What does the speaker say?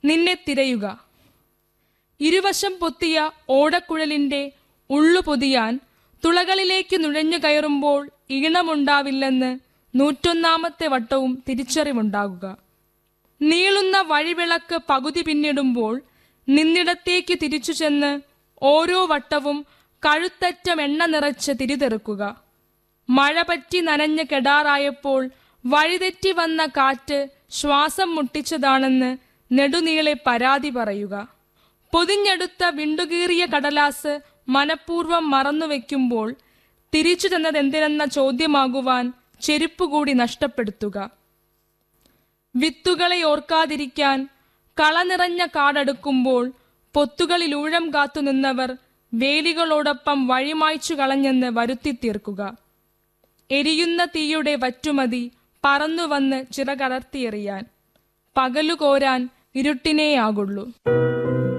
നിന്നെ തിരയുക ഇരുവശം പൊത്തിയ ഓടക്കുഴലിന്റെ ഉള്ളു പൊതിയാൻ തുളകളിലേക്ക് നുഴഞ്ഞു കയറുമ്പോൾ ഈണമുണ്ടാവില്ലെന്ന് നൂറ്റൊന്നാമത്തെ വട്ടവും തിരിച്ചറിവുണ്ടാകുക നീളുന്ന വഴിവിളക്ക് പകുതി പിന്നിടുമ്പോൾ നിന്നിടത്തേക്ക് തിരിച്ചു ചെന്ന് ഓരോ വട്ടവും കഴുത്തറ്റം എണ്ണ നിറച്ച് തിരിതെറുക്കുക മഴ പറ്റി നനഞ്ഞ് കെടാറായപ്പോൾ വഴിതെറ്റി വന്ന കാറ്റ് ശ്വാസം മുട്ടിച്ചതാണെന്ന് നെടുനീളെ പരാതി പറയുക പൊതിഞ്ഞെടുത്ത വിണ്ടുകീറിയ കടലാസ് മനഃപൂർവ്വം മറന്നുവെക്കുമ്പോൾ തിരിച്ചു തന്നതെന്തിനെന്ന ചോദ്യമാകുവാൻ ചെരുപ്പുകൂടി നഷ്ടപ്പെടുത്തുക വിത്തുകളെ ഓർക്കാതിരിക്കാൻ കള നിറഞ്ഞ കാടെടുക്കുമ്പോൾ പൊത്തുകളിലൂഴം കാത്തു നിന്നവർ വേലികളോടൊപ്പം വഴിമായ്ച്ചു കളഞ്ഞെന്ന് വരുത്തി തീർക്കുക എരിയുന്ന തീയുടെ വറ്റുമതി പറന്നുവന്ന് ചിറകടർത്തിയെറിയാൻ പകലു കോരാൻ ഇരുട്ടിനേയാകുള്ളൂ